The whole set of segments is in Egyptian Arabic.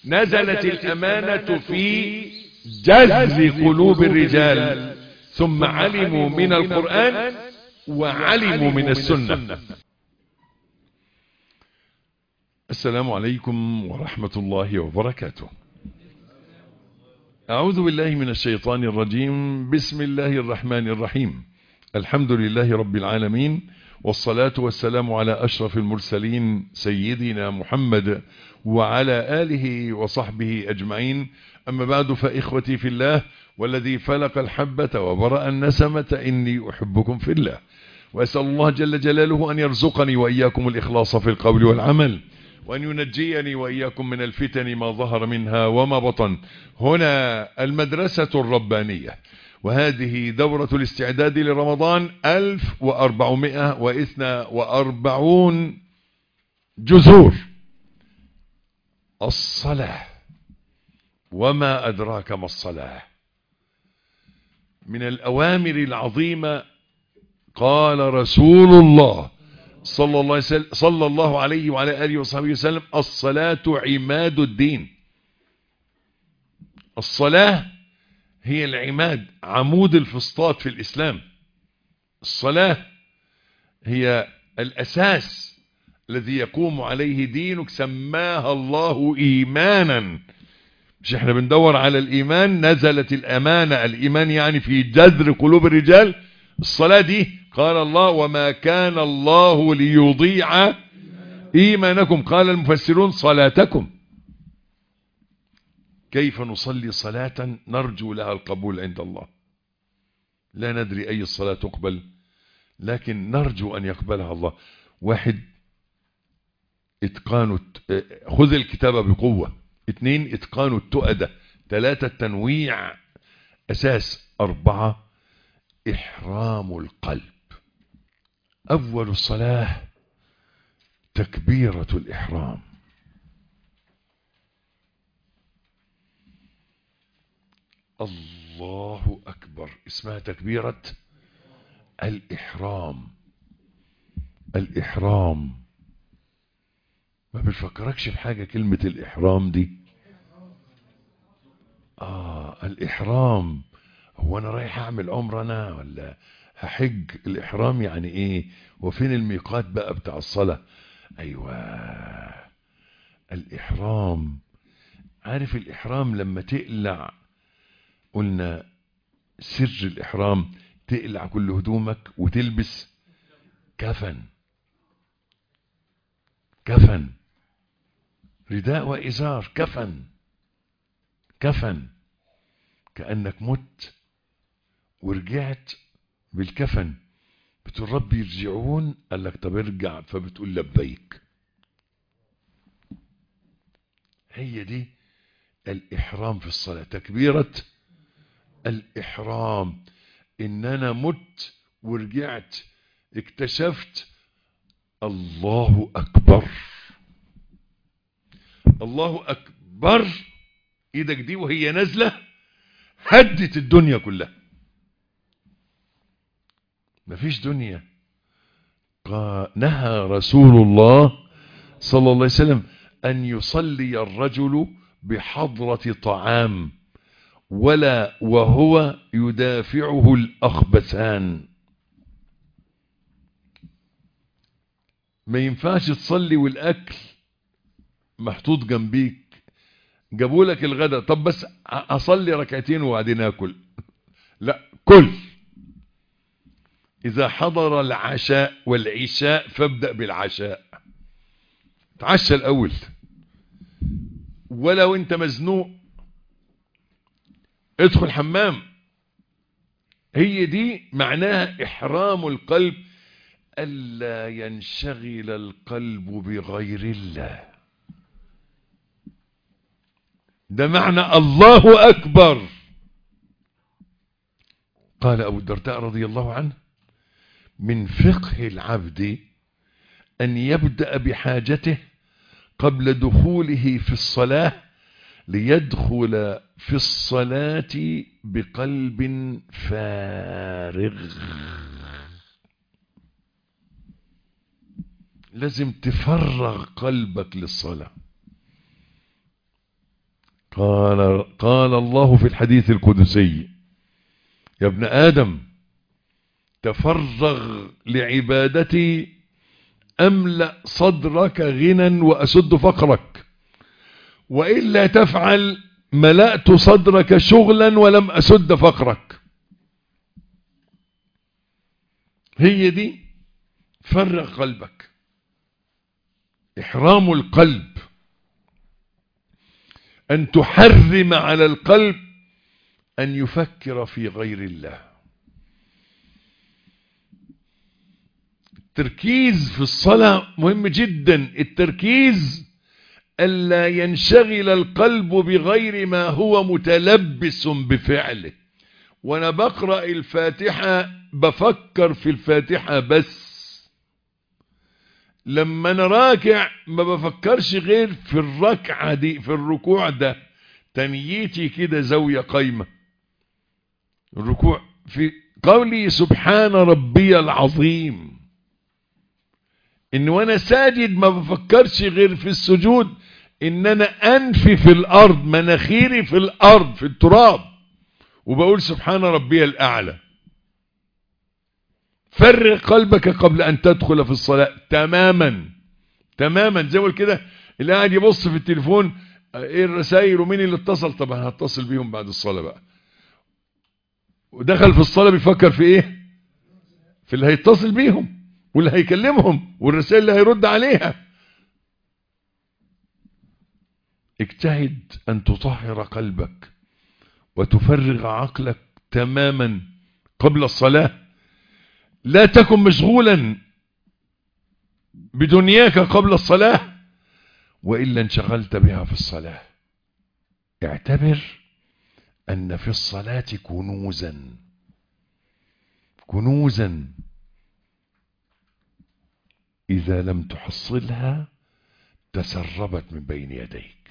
نزلت الأمانة في جذر قلوب الرجال ثم علموا من القرآن وعلموا من السنة السلام عليكم ورحمة الله وبركاته أعوذ بالله من الشيطان الرجيم بسم الله الرحمن الرحيم الحمد لله رب العالمين والصلاة والسلام على أشرف المرسلين سيدنا محمد وعلى آله وصحبه أجمعين أما بعد فإخوتي في الله والذي فلق الحبة وبرأ النسمة إني أحبكم في الله وأسأل الله جل جلاله أن يرزقني وإياكم الإخلاص في القول والعمل وأن ينجيني وإياكم من الفتن ما ظهر منها وما بطن هنا المدرسة الربانية وهذه دورة الاستعداد لرمضان 1442 جذور الصلاة وما أدراك ما الصلاة من الأوامر العظيمة قال رسول الله صلى الله, صلى الله عليه وعلى آله وصحبه وسلم الصلاة عماد الدين الصلاة هي العماد عمود الفسطاط في الإسلام الصلاة هي الأساس الذي يقوم عليه دينك سماها الله إيمانا مش احنا بندور على الإيمان نزلت الأمانة الإيمان يعني في جذر قلوب الرجال الصلاة دي قال الله وما كان الله ليضيع إيمانكم قال المفسرون صلاتكم كيف نصلي صلاة نرجو لها القبول عند الله لا ندري أي الصلاة تقبل لكن نرجو أن يقبلها الله واحد اتقان خذ الكتابة بقوة اثنين اتقان التؤدة ثلاثة تنويع أساس أربعة إحرام القلب أول الصلاة تكبيرة الإحرام الله أكبر اسمها تكبيرة الإحرام الإحرام ما بتفكركش في حاجة كلمة الإحرام دي آه الإحرام هو أنا رايح أعمل عمرة أنا ولا هحج الإحرام يعني إيه وفين الميقات بقى بتاع الصلاة أيوة الإحرام عارف الإحرام لما تقلع قلنا سر الإحرام تقلع كل هدومك وتلبس كفن كفن رداء وإزار كفن كفن كأنك مت ورجعت بالكفن بتقول ربي يرجعون قال لك طب ارجع فبتقول لبيك هي دي الإحرام في الصلاة تكبيرة الإحرام إن أنا مت ورجعت اكتشفت الله أكبر الله أكبر إيدك دي وهي نازلة هدت الدنيا كلها مفيش دنيا نهى رسول الله صلى الله عليه وسلم أن يصلي الرجل بحضرة طعام ولا وهو يدافعه الأخبثان ما ينفعش تصلي والأكل محطوط جنبيك جابوا لك الغداء طب بس أصلي ركعتين وبعدين أكل لا كل إذا حضر العشاء والعشاء فابدأ بالعشاء تعشى الأول ولو أنت مزنوق ادخل حمام هي دي معناها إحرام القلب ألا ينشغل القلب بغير الله ده معنى الله أكبر قال أبو الدرداء رضي الله عنه من فقه العبد أن يبدأ بحاجته قبل دخوله في الصلاة ليدخل في الصلاة بقلب فارغ لازم تفرغ قلبك للصلاة قال قال الله في الحديث القدسي يا ابن آدم تفرغ لعبادتي أملأ صدرك غنى وأسد فقرك وإلا تفعل ملأت صدرك شغلا ولم أسد فقرك هي دي فرغ قلبك إحرام القلب أن تحرم على القلب أن يفكر في غير الله التركيز في الصلاة مهم جدا التركيز ألا ينشغل القلب بغير ما هو متلبس بفعله وأنا بقرأ الفاتحة بفكر في الفاتحة بس لما أنا راكع ما بفكرش غير في الركعة دي في الركوع ده تنيتي كده زاوية قايمة الركوع في قولي سبحان ربي العظيم ان وانا ساجد ما بفكرش غير في السجود ان انا انفي في الارض مناخيري في الارض في التراب وبقول سبحان ربي الاعلى فرغ قلبك قبل ان تدخل في الصلاة تماما تماما زي ما كده اللي قاعد يبص في التليفون ايه الرسائل ومين اللي اتصل طب انا هتصل بيهم بعد الصلاة بقى ودخل في الصلاة بيفكر في ايه في اللي هيتصل بيهم واللي هيكلمهم والرسائل اللي هيرد عليها اجتهد ان تطهر قلبك وتفرغ عقلك تماما قبل الصلاة لا تكن مشغولا بدنياك قبل الصلاة وإلا انشغلت بها في الصلاة اعتبر أن في الصلاة كنوزا كنوزا إذا لم تحصلها تسربت من بين يديك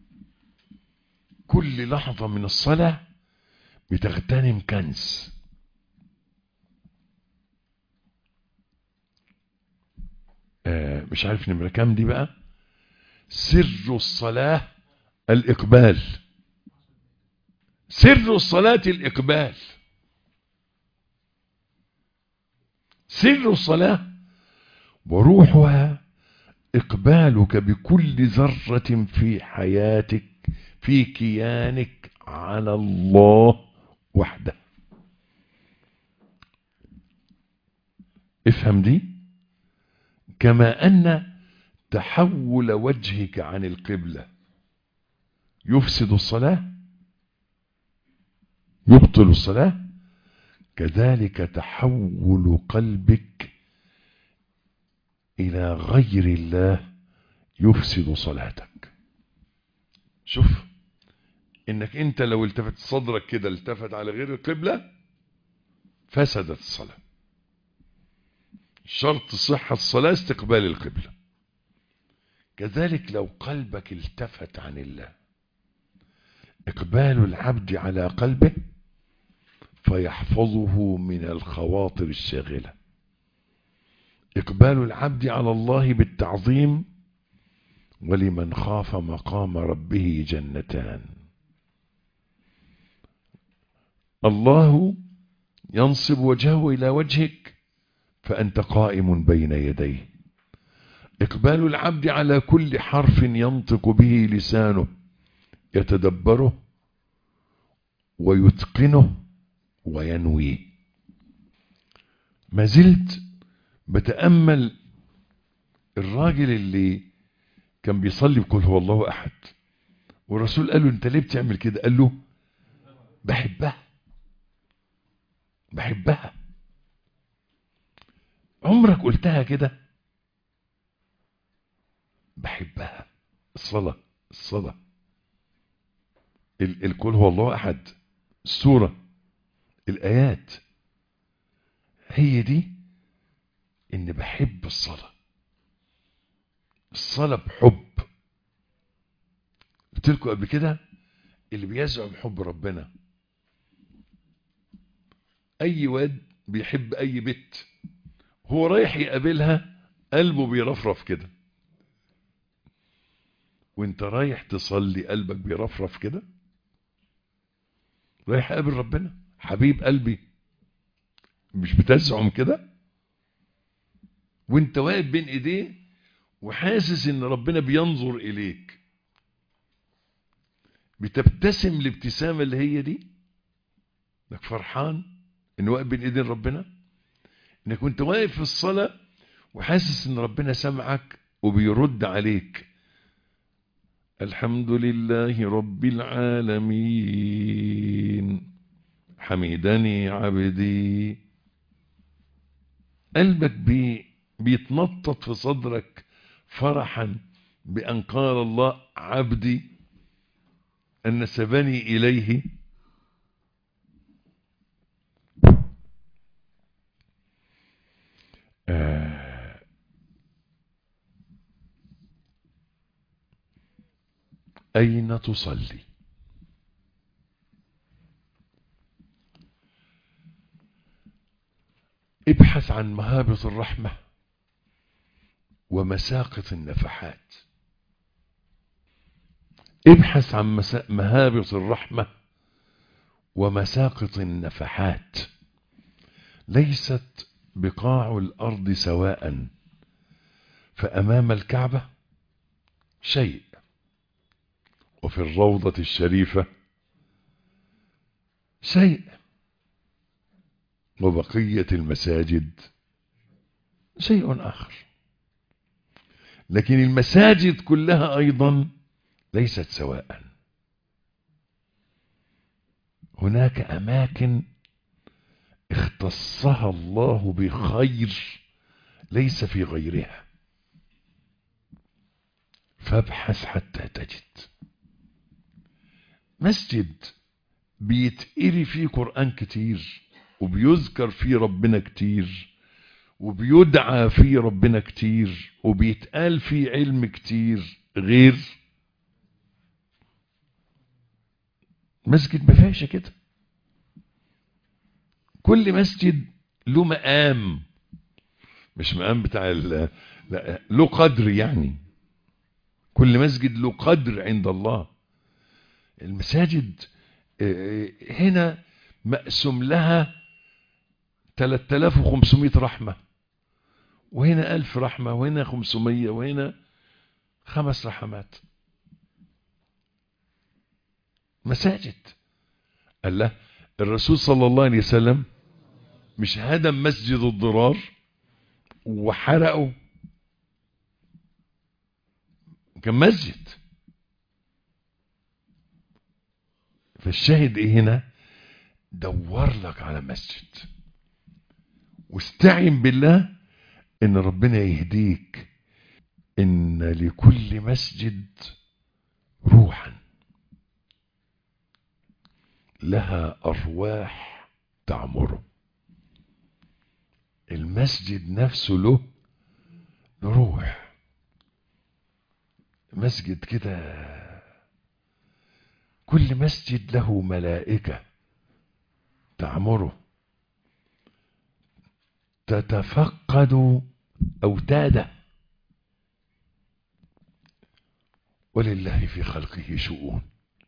كل لحظة من الصلاة بتغتنم كنز آه مش عارف نمرة كام دي بقى سر الصلاة الإقبال سر الصلاة الإقبال سر الصلاة وروحها إقبالك بكل ذرة في حياتك في كيانك على الله وحده افهم دي كما أن تحول وجهك عن القبلة يفسد الصلاة يبطل الصلاة كذلك تحول قلبك إلى غير الله يفسد صلاتك شوف انك انت لو التفت صدرك كده التفت على غير القبلة فسدت الصلاة شرط صحة الصلاة استقبال القبلة كذلك لو قلبك التفت عن الله إقبال العبد على قلبه فيحفظه من الخواطر الشاغلة إقبال العبد على الله بالتعظيم ولمن خاف مقام ربه جنتان الله ينصب وجهه إلى وجهك فأنت قائم بين يديه إقبال العبد على كل حرف ينطق به لسانه يتدبره ويتقنه وينويه ما زلت بتأمل الراجل اللي كان بيصلي بقول هو الله أحد والرسول قال له انت ليه بتعمل كده قال له بحبها بحبها عمرك قلتها كده بحبها الصلاة الصلاة الكل هو الله أحد السورة الآيات هي دي إن بحب الصلاة الصلاة بحب قلت لكم قبل كده اللي بيزعم حب ربنا أي واد بيحب أي بت هو رايح يقابلها قلبه بيرفرف كده وانت رايح تصلي قلبك بيرفرف كده رايح قابل ربنا حبيب قلبي مش بتزعم كده وانت واقف بين ايديه وحاسس ان ربنا بينظر اليك بتبتسم الابتسامه اللي هي دي انك فرحان ان واقف بين ايدين ربنا انك وانت واقف في الصلاه وحاسس ان ربنا سمعك وبيرد عليك الحمد لله رب العالمين حمدني عبدي قلبك بي بيتنطط في صدرك فرحا بأن قال الله عبدي أن نسبني إليه آه أين تصلي ابحث عن مهابط الرحمة ومساقط النفحات ابحث عن مهابط الرحمة ومساقط النفحات ليست بقاع الأرض سواء فأمام الكعبة شيء وفي الروضة الشريفة شيء وبقية المساجد شيء آخر لكن المساجد كلها أيضا ليست سواء هناك أماكن اختصها الله بخير ليس في غيرها فابحث حتى تجد مسجد بيتقري فيه قرآن كتير وبيذكر فيه ربنا كتير وبيدعى فيه ربنا كتير وبيتقال فيه علم كتير غير مسجد ما فيهاش كده كل مسجد له مقام مش مقام بتاع لا له قدر يعني كل مسجد له قدر عند الله المساجد هنا مقسوم لها 3500 رحمة وهنا 1000 رحمة وهنا 500 وهنا خمس رحمات مساجد قال له الرسول صلى الله عليه وسلم مش هدم مسجد الضرار وحرقه كان مسجد فالشاهد ايه هنا دور لك على مسجد واستعن بالله ان ربنا يهديك ان لكل مسجد روحا لها ارواح تعمره المسجد نفسه له روح مسجد كده كل مسجد له ملائكة تعمره تتفقد أوتاده ولله في خلقه شؤون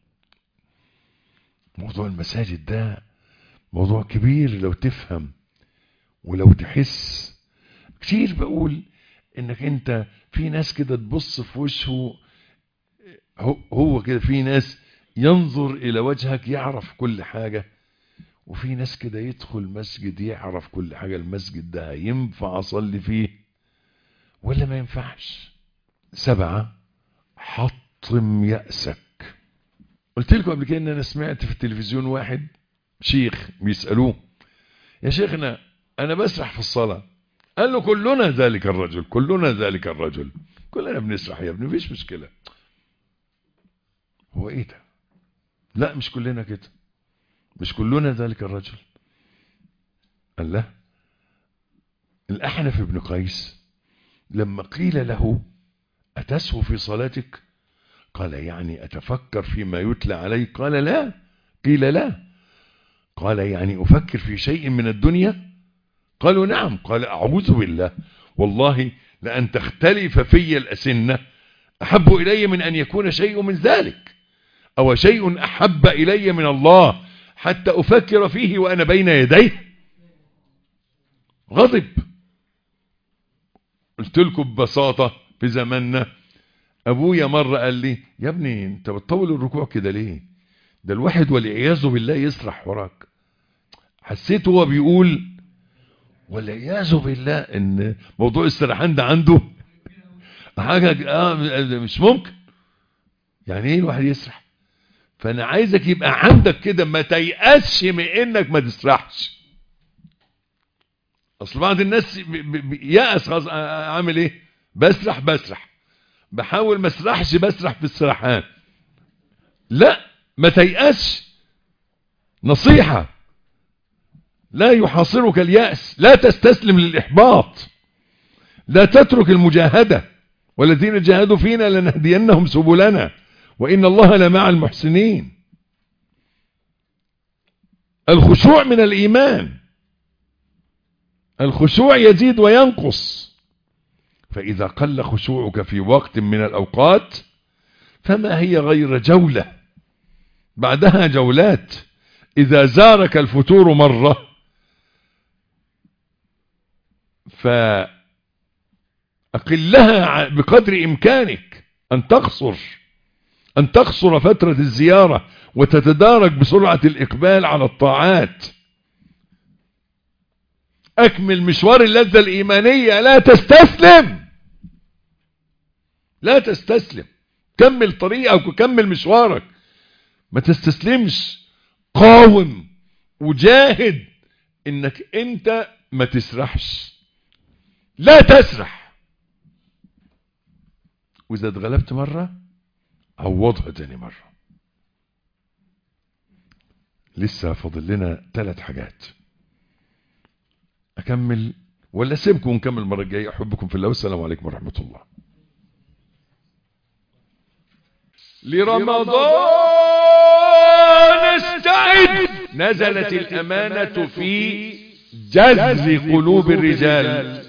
موضوع المساجد ده موضوع كبير لو تفهم ولو تحس كتير بقول انك انت في ناس كده تبص في وشه هو كده في ناس ينظر الى وجهك يعرف كل حاجة وفي ناس كده يدخل مسجد يعرف كل حاجة المسجد ده ينفع اصلي فيه ولا ما ينفعش سبعة حطم يأسك قلت لكم قبل كده ان انا سمعت في التلفزيون واحد شيخ بيسألوه يا شيخنا انا بسرح في الصلاة قال له كلنا ذلك الرجل كلنا ذلك الرجل كلنا بنسرح يا ابني مفيش مشكلة هو ايه ده لا مش كلنا كده مش كلنا ذلك الرجل قال له الأحنف بن قيس لما قيل له أتسهو في صلاتك قال يعني أتفكر فيما يتلى علي قال لا قيل لا قال يعني أفكر في شيء من الدنيا قالوا نعم قال أعوذ بالله والله لأن تختلف في الأسنة أحب إلي من أن يكون شيء من ذلك أو شيء أحب إلي من الله حتى أفكر فيه وأنا بين يديه غضب قلت لكم ببساطة في زماننا أبويا مرة قال لي يا ابني أنت بتطول الركوع كده ليه ده الواحد والعياذ بالله يسرح وراك حسيت هو بيقول والعياذ بالله ان موضوع السرحان ده عنده حاجة آه مش ممكن يعني ايه الواحد يسرح فانا عايزك يبقى عندك كده ما تيأسش من انك ما تسرحش اصل بعض الناس يأس خلاص عامل ايه بسرح بسرح بحاول ما اسرحش بسرح في السرحان لا ما تيأسش نصيحة لا يحاصرك اليأس لا تستسلم للإحباط لا تترك المجاهدة والذين جاهدوا فينا لنهدينهم سبلنا وإن الله لمع المحسنين الخشوع من الإيمان الخشوع يزيد وينقص فإذا قل خشوعك في وقت من الأوقات فما هي غير جولة بعدها جولات إذا زارك الفتور مرة فأقلها بقدر إمكانك أن تقصر أن تقصر فترة الزيارة وتتدارك بسرعة الإقبال على الطاعات أكمل مشوار اللذة الإيمانية لا تستسلم لا تستسلم كمل طريقك وكمل مشوارك ما تستسلمش قاوم وجاهد انك انت ما تسرحش لا تسرح واذا اتغلبت مرة عوضها تاني مرة لسه فاضل لنا ثلاث حاجات اكمل ولا سيبكم ونكمل المره الجايه احبكم في الله والسلام عليكم ورحمه الله لرمضان استعد نزلت الامانه في جذب قلوب الرجال